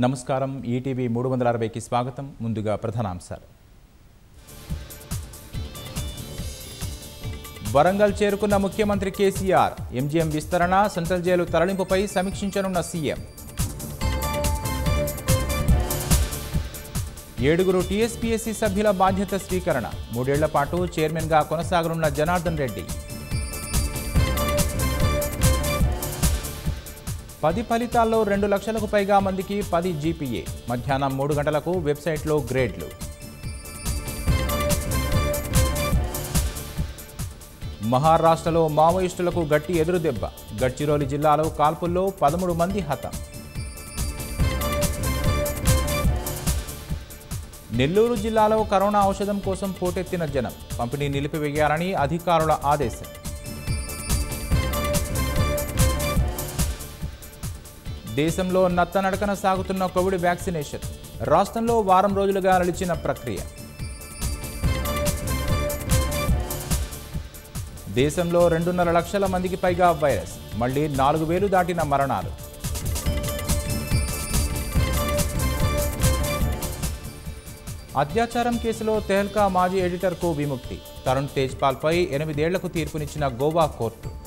నమస్కారం ఈటీవీ మూడు వందల అరవైకి స్వాగతం ముందుగా ప్రధానాంశాలు వరంగల్ చేరుకున్న ముఖ్యమంత్రి కేసీఆర్ ఎంజీఎం విస్తరణ సెంట్రల్ జైలు తరలింపుపై సమీక్షించనున్న సీఎం ఏడుగురు టీఎస్పీఎస్సీ సభ్యుల బాధ్యత స్వీకరణ మూడేళ్ల పాటు చైర్మన్గా కొనసాగనున్న జనార్దన్ రెడ్డి పది ఫలితాల్లో రెండు లక్షలకు పైగా మందికి పది జీపీఏ మధ్యాహ్నం మూడు గంటలకు వెబ్సైట్లో గ్రేడ్లు మహారాష్ట్రలో మావోయిస్టులకు గట్టి ఎదురుదెబ్బ గడ్చిరోలి జిల్లాలో కాల్పుల్లో పదమూడు మంది హతం నెల్లూరు జిల్లాలో కరోనా ఔషధం కోసం పోటెత్తిన జనం పంపిణీ నిలిపివేయాలని అధికారుల ఆదేశం దేశంలో నత్తనడకన సాగుతున్న కోవిడ్ వ్యాక్సినేషన్ రాష్ట్రంలో వారం రోజులుగా నిలిచిన ప్రక్రియ దేశంలో రెండున్నర లక్షల మందికి పైగా వైరస్ మళ్లీ నాలుగు వేలు దాటిన మరణాలు అత్యాచారం కేసులో తెహల్కా మాజీ ఎడిటర్కు విముక్తి తరుణ్ తేజ్పాల్పై ఎనిమిదేళ్లకు తీర్పునిచ్చిన గోవా కోర్టు